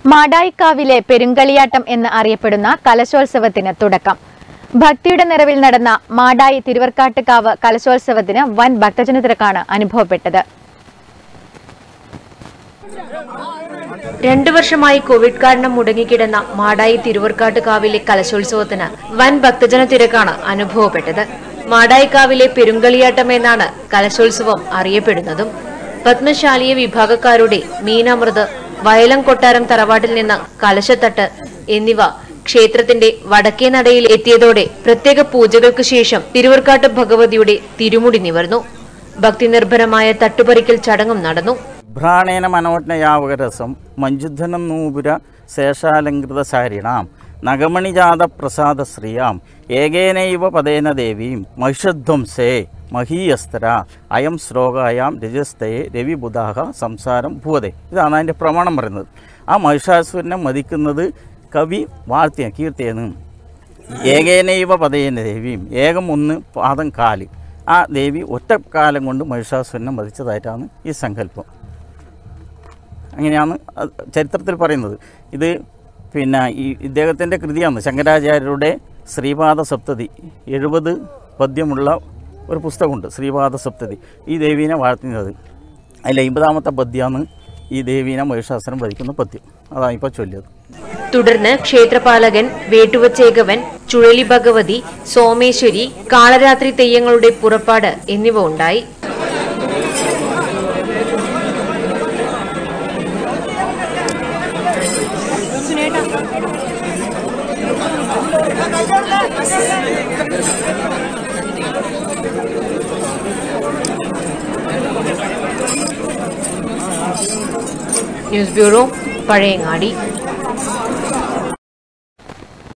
മാടായിക്കാവിലെ പെരുങ്കളിയാട്ടം എന്ന് അറിയപ്പെടുന്ന കലശോത്സവത്തിന് തുടക്കം ഭക്തിയുടെ നിറവിൽ നടന്ന മാടായി തിരുവർക്കാട്ടുകാവ് കലശോത്സവത്തിന് വൻ ഭക്തജന തിരക്കാണ് അനുഭവപ്പെട്ടത് രണ്ടു വർഷമായി കോവിഡ് കാരണം മുടങ്ങിക്കിടന്ന മാടായി തിരുവർക്കാട്ടുകാവിലെ കലശോത്സവത്തിന് വൻ ഭക്തജന തിരക്കാണ് അനുഭവപ്പെട്ടത് മാടായിക്കാവിലെ പെരുങ്കളിയാട്ടം എന്നാണ് കലശോത്സവം അറിയപ്പെടുന്നതും പത്മശാലിയ വിഭാഗക്കാരുടെ മീനമൃത് വയലം കൊട്ടാരം തറവാട്ടിൽ നിന്ന് കലശത്തട്ട് എന്നിവ ക്ഷേത്രത്തിന്റെ വടക്കേ നടയിൽ എത്തിയതോടെ പ്രത്യേക പൂജകൾക്ക് ശേഷം തിരുവർക്കാട്ട് ഭഗവതിയുടെ തിരുമുടി നിവർന്നു ഭക്തിനിർഭരമായ തട്ടുപറിക്കൽ ചടങ്ങും നടന്നു ഭ്രാണേന മനോജ്ഞയാവകരസം മഞ്ജുധനം നൂപുര ശേഷാലങ്കൃതസാരിണാം നഗമണിജാത പ്രസാദ ശ്രിയാം ഏകേനൈവ പദേന ദേവീം മഹിഷധ്വംസേ മഹീയസ്തര അയം ശ്ലോകായാം രജസ്തയെ രവിബുധാഹ സംസാരം ഭൂവതെ ഇതാണ് അതിൻ്റെ പ്രമാണം പറയുന്നത് ആ മഹിഷാസുരനെ മതിക്കുന്നത് കവി വാഴ്ത്തിയ കീർത്തിയെന്ന് ഏകേനൈവ പതയേന ദേവിയും ഏകം ഒന്ന് പാദം കാല് ആ ദേവി ഒറ്റ കാലം കൊണ്ട് മഹിഷാസുരനെ മതിച്ചതായിട്ടാണ് ഈ സങ്കല്പം അങ്ങനെയാണ് അത് ചരിത്രത്തിൽ പറയുന്നത് ഇത് പിന്നെ ഈ ഇദ്ദേഹത്തിൻ്റെ കൃതിയാണ് ശങ്കരാചാര്യരുടെ ശ്രീപാദ സപ്തതി എഴുപത് പദ്യമുള്ള ഒരു പുസ്തകമുണ്ട് ശ്രീപാദ സപ്തതി ഈ ദേവീനെ വാഴ്ത്തുന്നത് അതിൽ അമ്പതാമത്തെ പദ്യമാണ് ഈ ദേവീനെ മഹിഷാസുരം വധിക്കുന്ന പദ്യം അതാണ് ഇപ്പോൾ ചൊല്ലിയത് തുടർന്ന് ക്ഷേത്രപാലകൻ വേട്ടുവച്ചേകവൻ ചുഴലി ഭഗവതി സോമേശ്വരി കാളരാത്രി തെയ്യങ്ങളുടെ പുറപ്പാട് എന്നിവ ഉണ്ടായി ന്യൂസ് ബ്യൂറോ പഴയങ്ങാടി